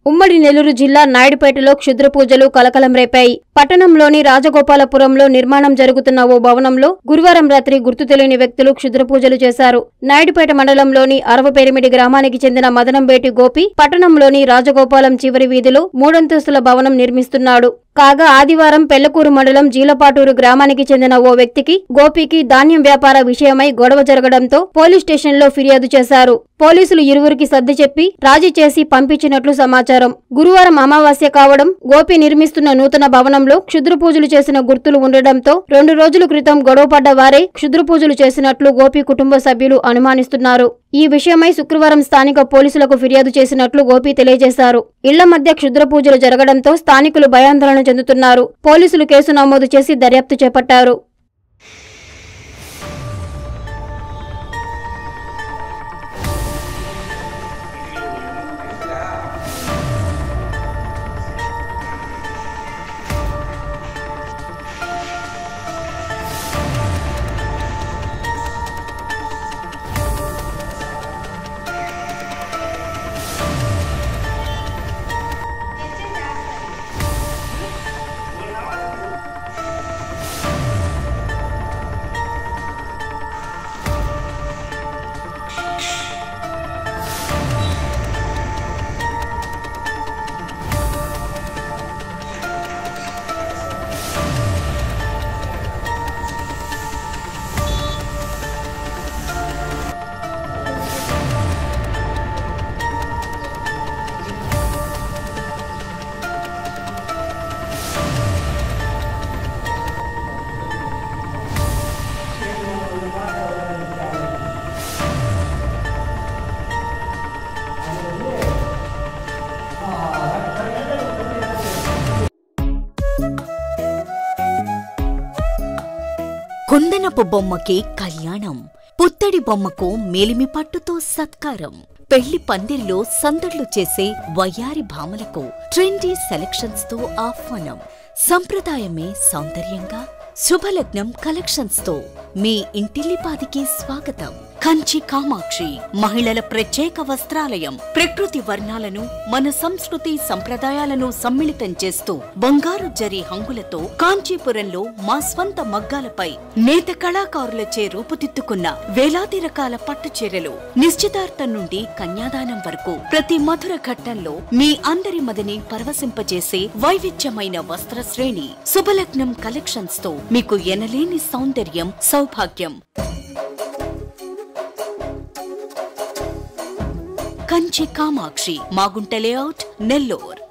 ఉమ్మడి నెల్లూరు జిల్లా నాయుడుపేటలో క్షుద్ర పూజలు కలకలం రేపాయి పట్టణంలోని రాజగోపాలపురంలో నిర్మాణం జరుగుతున్న ఓ భవనంలో గురువారం రాత్రి గుర్తు తెలియని వ్యక్తులు క్షుద్ర పూజలు చేశారు నాయుడుపేట మండలంలోని అరవపేరిమిడి గ్రామానికి చెందిన మదనంబేటి గోపి పట్టణంలోని రాజగోపాలం చివరి వీధిలో మూడంతస్తుల భవనం నిర్మిస్తున్నాడు కాగా ఆదివారం పెళ్లకూరు మండలం జీలపాటూరు గ్రామానికి చెందిన ఓ వ్యక్తికి గోపికి ధాన్యం వ్యాపార విషయమై గొడవ జరగడంతో పోలీస్ స్టేషన్లో ఫిర్యాదు చేశారు పోలీసులు ఇరువురికి సర్ది చెప్పి రాజీ చేసి పంపించినట్లు సమాచారం గురువారం అమావాస్య కావడం గోపి నిర్మిస్తున్న నూతన భవనంలో క్షుద్ర పూజలు చేసిన గుర్తులు ఉండడంతో రెండు రోజుల క్రితం గొడవపడ్డ వారే క్షుద్ర పూజలు చేసినట్లు గోపి కుటుంబ సభ్యులు అనుమానిస్తున్నారు ఈ విషయమై శుక్రవారం స్థానిక పోలీసులకు ఫిర్యాదు చేసినట్లు గోపి తెలియజేశారు ఇళ్ల మధ్య క్షుద్ర పూజలు జరగడంతో స్థానికులు భయాందోళన చెందుతున్నారు పోలీసులు కేసు నమోదు చేసి దర్యాప్తు చేపట్టారు కుందనపు బొమ్మకి కళ్యాణం పుత్తడి బొమ్మకు మేలిమి పట్టుతో సత్కారం పెళ్లి పందిరిలో సందడ్లు చేసే వయ్యారి భామలకు ట్రెండీ సెలక్షన్స్ తో ఆహ్వానం సంప్రదాయమే సౌందర్యంగా శుభలగ్నం కలెక్షన్స్ తో మీ ఇంటిల్లిపాదికి స్వాగతం కంచి కామాక్షి మహిళల ప్రత్యేక వస్త్రాలయం ప్రకృతి వర్ణాలను మన సంస్కృతి సంప్రదాయాలను సమ్మిళితం చేస్తూ బంగారు జరి హంగులతో కాంచీపురంలో మా స్వంత మగ్గాలపై నేత కళాకారులచే రూపుదిద్దుకున్న వేలాది రకాల పట్టు చీరలు నిశ్చితార్థం నుండి కన్యాదానం వరకు ప్రతి మధుర ఘట్టంలో మీ అందరి మదిని పరవశింపజేసే వైవిధ్యమైన వస్త్ర శ్రేణి శుభలగ్నం కలెక్షన్స్ తో మీకు ఎనలేని సౌందర్యం సౌభాగ్యం కంచి కామాక్షి మాగుంట లేఅవుట్ నెల్లూర్